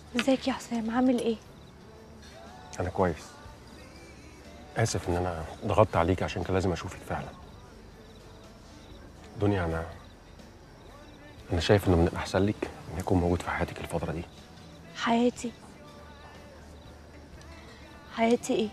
ازيك يا حسام عامل ايه انا كويس اسف ان انا ضغطت عليك عشان كان لازم اشوفك فعلا دنيا انا انا شايف انه من الاحسن لك ان يكون موجود في حياتك الفتره دي حياتي حياتي ايه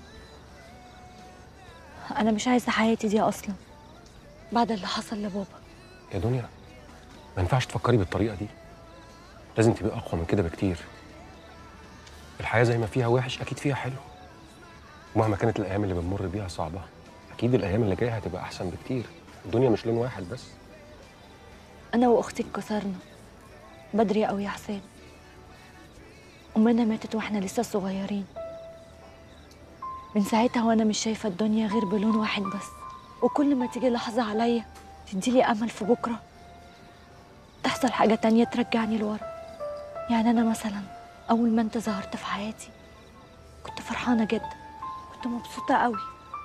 انا مش عايزه حياتي دي اصلا بعد اللي حصل لبابا يا دنيا ما ينفعش تفكري بالطريقه دي لازم تبقى اقوى من كده بكتير الحياه زي ما فيها وحش اكيد فيها حلو ومهما كانت الايام اللي بنمر بيها صعبه اكيد الايام اللي جايه هتبقى احسن بكتير الدنيا مش لون واحد بس انا واختي اتكسرنا بدري قوي يا حسام امنا ماتت واحنا لسه صغيرين من ساعتها وانا مش شايفه الدنيا غير بلون واحد بس وكل ما تيجي لحظه عليا تديلي امل في بكره تحصل حاجه تانية ترجعني لورا يعني انا مثلا اول ما انت ظهرت في حياتي كنت فرحانه جدا كنت مبسوطه قوي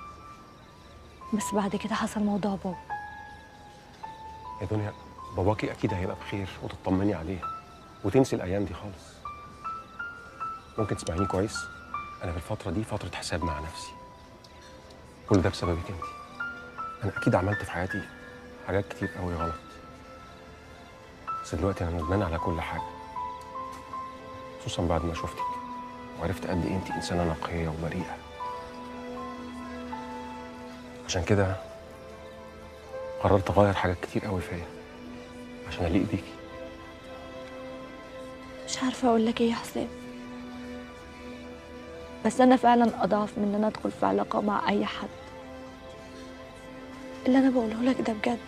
بس بعد كده حصل موضوع بابا يا دنيا باباكي اكيد هيبقى بخير وتطمني عليه وتنسي الايام دي خالص ممكن تسمعيني كويس انا في الفتره دي فتره حساب مع نفسي كل ده بسببك انت انا اكيد عملت في حياتي حاجات كتير قوي غلط بس دلوقتي انا ندمان على كل حاجه خصوصا بعد ما شفتك وعرفت قد ايه انت انسانه نقيه وبريئه عشان كده قررت اغير حاجات كتير قوي فيا عشان اليق بيكي مش عارفه اقول لك ايه يا حسام بس انا فعلا اضعف من ان انا ادخل في علاقه مع اي حد اللي انا بقوله لك ده بجد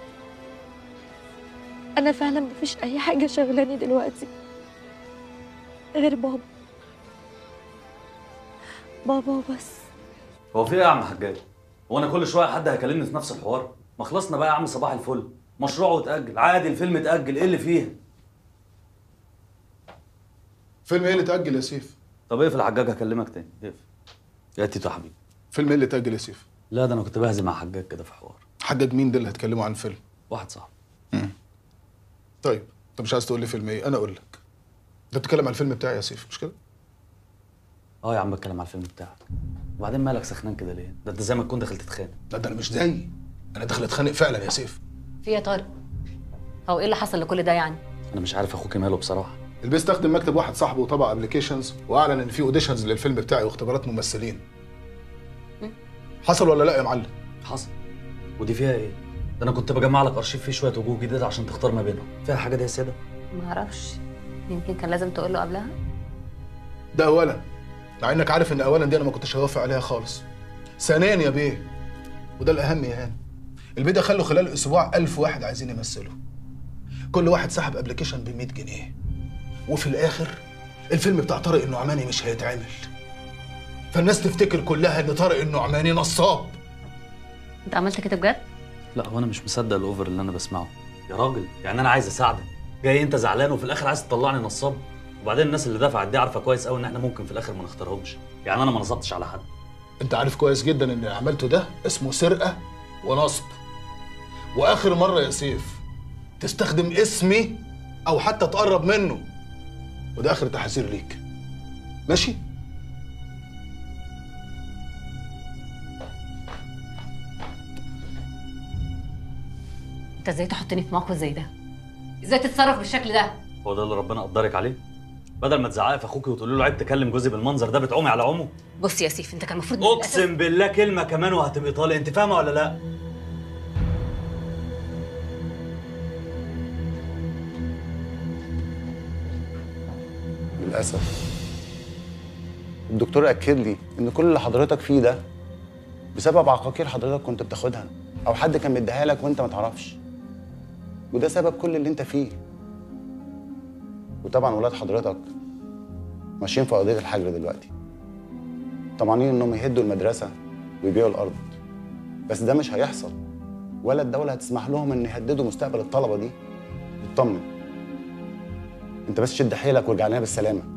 انا فعلا مفيش اي حاجه شغلاني دلوقتي غير بابا بابا وبس هو في ايه يا عم حجاج؟ هو انا كل شويه حد هيكلمني في نفس الحوار؟ ما خلصنا بقى يا عم صباح الفل مشروعه اتأجل عادي الفيلم اتأجل ايه اللي فيها؟ فيلم ايه اللي اتأجل يا سيف؟ طب اقفل حجاج هكلمك تاني اقفل يا تيتو يا حبيبي فيلم ايه اللي اتأجل يا سيف؟ لا ده انا كنت بهزي مع حجاج كده في حوار حجاج مين ده اللي هتكلموا عن فيلم؟ واحد صاحبي طيب انت مش عايز تقول لي فيلم ايه؟ انا اقول لك انت بتتكلم عن الفيلم بتاعي يا سيف مش كده؟ اه يا عم بتكلم على الفيلم بتاعك وبعدين مالك سخنان كده ليه؟ ده انت زي ما تكون داخل تتخانق لا ده انا مش زيي انا داخل اتخانق فعلا يا سيف في يا طارق هو ايه اللي حصل لكل ده يعني انا مش عارف اخوك ماله بصراحه البيه استخدم مكتب واحد صاحبه وطبع ابلكيشنز واعلن ان في اوديشنز للفيلم بتاعي واختبارات ممثلين حصل ولا لا يا معلم؟ حصل ودي فيها ايه؟ ده انا كنت بجمع لك ارشيف فيه شويه وجوه جديده عشان تختار ما بينهم فيها حاجه دي يا سياده؟ ما اعرفش يمكن كان لازم تقول له قبلها ده اولا مع انك عارف ان اولا دي انا ما كنتش هوافق عليها خالص ثانيا يا بيه وده الاهم يا هاني البيه ده خلوا خلال اسبوع ألف واحد عايزين يمثلوا كل واحد سحب ابلكيشن ب 100 جنيه وفي الاخر الفيلم بتاع طارق النعماني مش هيتعمل فالناس تفتكر كلها ان طارق النعماني نصاب انت عملت كده بجد لا هو انا مش مصدق الاوفر اللي انا بسمعه يا راجل يعني انا عايز اساعدك جاي انت زعلان وفي الاخر عايز تطلعني نصاب وبعدين الناس اللي دفعت دي عارفه كويس قوي ان احنا ممكن في الاخر ما نختارهمش يعني انا ما نصبتش على حد انت عارف كويس جدا ان اللي عملته ده اسمه سرقه ونصب واخر مره يا سيف تستخدم اسمي او حتى تقرب منه وده اخر تحذير ليك ماشي انت ازاي تحطني في موقف زي ده ازاي تتصرف بالشكل ده هو ده اللي ربنا قدرك عليه بدل ما تزعقي في اخوكي وتقولي له عيب تكلم جوزي بالمنظر ده بتعومي على عمه بص يا سيف انت كان المفروض من الأساس- اقسم بالله كلمه كمان وهتبقي طالق انت فاهمه ولا لا للأسف الدكتور أكد لي إن كل اللي حضرتك فيه ده بسبب عقاقير حضرتك كنت بتاخدها أو حد كان مديها لك وأنت ما تعرفش وده سبب كل اللي أنت فيه وطبعا ولاد حضرتك ماشيين في قضية الحجر دلوقتي طمعانين إنهم يهدوا المدرسة ويبيعوا الأرض بس ده مش هيحصل ولا الدولة هتسمح لهم إن يهددوا مستقبل الطلبة دي اطمن انت بس شد حيلك وارجع لنا بالسلامه